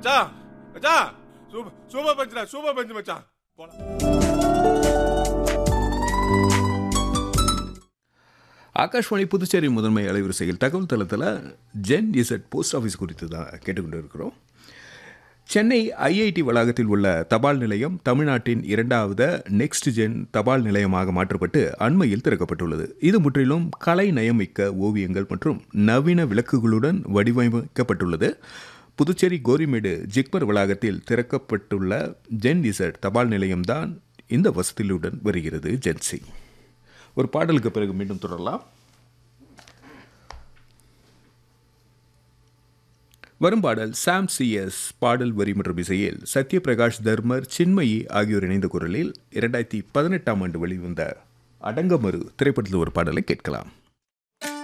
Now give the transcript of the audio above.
மச்சான் மச்சான் super super பஞ்சுடா super பஞ்சு மச்சான் போலாம் ஆகாஷ்வாணி புதுச்சேரி முதன்மை அலைவரிசையில் தகவல் தளத்தில் ஜென் இசட் போஸ்ட் ஆஃபீஸ் குறித்து தான் கேட்டுக்கொண்டு இருக்கிறோம் சென்னை ஐஐடி வளாகத்தில் உள்ள தபால் நிலையம் தமிழ்நாட்டின் இரண்டாவது நெக்ஸ்ட் ஜென் தபால் நிலையமாக மாற்றப்பட்டு அண்மையில் திறக்கப்பட்டுள்ளது இது முற்றிலும் கலை நயமிக்க ஓவியங்கள் மற்றும் நவீன விளக்குகளுடன் வடிவமைக்கப்பட்டுள்ளது புதுச்சேரி கோரிமேடு ஜிக்மர் வளாகத்தில் திறக்கப்பட்டுள்ள ஜென் இசட் தபால் நிலையம்தான் இந்த வசதியுடன் வருகிறது ஜென்சி ஒரு பாடலுக்கு பிறகு மீண்டும் தொடரலாம் வரும் பாடல் சாம் சிஎஸ் பாடல் வரி மற்றும் இசையில் சத்யபிரகாஷ் தர்மர் சின்மயி ஆகியோர் இணைந்த குரலில் இரண்டாயிரத்தி பதினெட்டாம் ஆண்டு வெளிவந்த அடங்கமறு திரைப்படத்தில் ஒரு பாடலை கேட்கலாம்